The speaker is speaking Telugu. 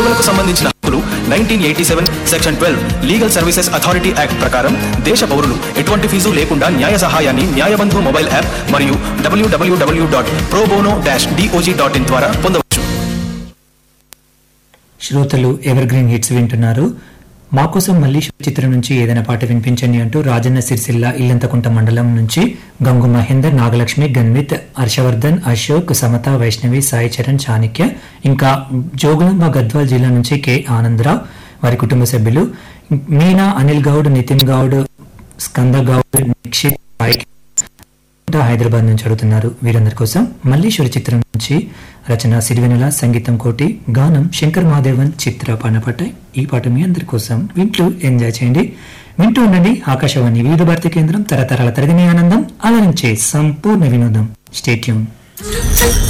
సేవలకు సంబంధించిన హక్కులు nineteen eighty seven section twelve legal services authority act ప్రకారం దేశ పౌరులు ఎటువంటి ఫీజు లేకుండా న్యాయ సహాయాన్ని న్యాయబంధు మొబైల్ యాప్ మరియు WWW dot probono dash DOJ dot in ద్వారా పొందవచ్చు శ్రోతలు ఎవర్ గ్రీన్ హిట్స్ వింటున్నారు మా కోసం మళ్ళీ చిత్రం నుంచి ఏదైనా పాట వినిపించండి అంటూ రాజన్న సిరిసిల్ల ఇల్లంతకుంట మండలం నుంచి గంగు మహేందర్ నాగలక్ష్మి గన్విత్ హర్షవర్ధన్ అశోక్ సమత వైష్ణవి సాయి చరణ్ చాణక్య ఇంకా జోగులాంబ గద్వాల్ జిల్లా నుంచి కె ఆనందరావు వారి కుటుంబ సభ్యులు మీనా అనిల్ గౌడ్ నితిన్ గౌడ్ స్కంద గౌడ్ నిక్షిత్ సాయి హైదరాబాద్ నుంచి అడుగుతున్నారు వీరందరి కోసం మల్లీశ్వరి చిత్రం నుంచి రచన సిరివెనెల సంగీతం కోటి గానం శంకర్ మహాదేవన్ చిత్ర పానపట్టాయి ఈ పాట మీ అందరి కోసం వింటూ ఎంజాయ్ చేయండి వింటూ ఉండండి ఆకాశవాణి వివిధ భారతి కేంద్రం తరతరాల తరగని ఆనందం అలరించే సంపూర్ణ వినోదం స్టేట్యూన్